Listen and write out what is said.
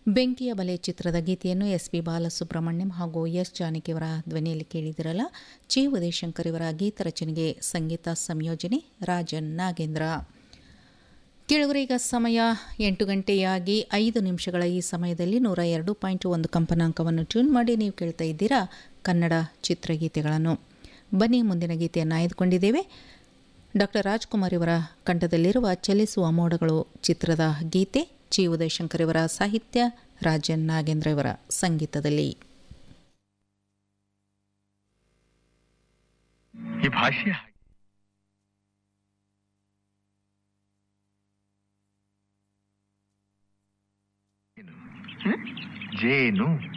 ಬೆಂಕಿಯ ಬಲೆ ಚಿತ್ರದ ಗೀತೆಯನ್ನು ಎಸ್ ಪಿ ಬಾಲಸುಬ್ರಹ್ಮಣ್ಯಂ ಹಾಗೂ ಎಸ್ ಜಾನಕಿಯವರ ಧ್ವನಿಯಲ್ಲಿ ಕೇಳಿದಿರಲ್ಲ ಚಿ ಉದಯಶಂಕರ್ ಇವರ ಗೀತ ರಚನೆಗೆ ಸಂಗೀತ ಸಂಯೋಜನೆ ರಾಜನ್ ನಾಗೇಂದ್ರ ಕೇಳುಗರೀಗ ಸಮಯ ಎಂಟು ಗಂಟೆಯಾಗಿ ಐದು ನಿಮಿಷಗಳ ಈ ಸಮಯದಲ್ಲಿ ನೂರ ಎರಡು ಪಾಯಿಂಟ್ ಒಂದು ಕಂಪನಾಂಕವನ್ನು ಟ್ಯೂನ್ ಮಾಡಿ ನೀವು ಕೇಳ್ತಾ ಇದ್ದೀರಾ ಕನ್ನಡ ಚಿತ್ರಗೀತೆಗಳನ್ನು ಬನ್ನಿ ಮುಂದಿನ ಗೀತೆಯನ್ನು ಆಯ್ದುಕೊಂಡಿದ್ದೇವೆ ಡಾಕ್ಟರ್ ರಾಜ್ಕುಮಾರ್ ಇವರ ಕಂಠದಲ್ಲಿರುವ ಚಲಿಸುವ ಮೋಡಗಳು ಚಿತ್ರದ ಗೀತೆ ಚಿ ಉದಯಶಂಕರ್ ಇವರ ಸಾಹಿತ್ಯ ರಾಜನ್ ನಾಗೇಂದ್ರ ಇವರ ಸಂಗೀತದಲ್ಲಿ ಈ ಭಾಷೆ ಹಾಗೆ. ಏನು? ಜೇನು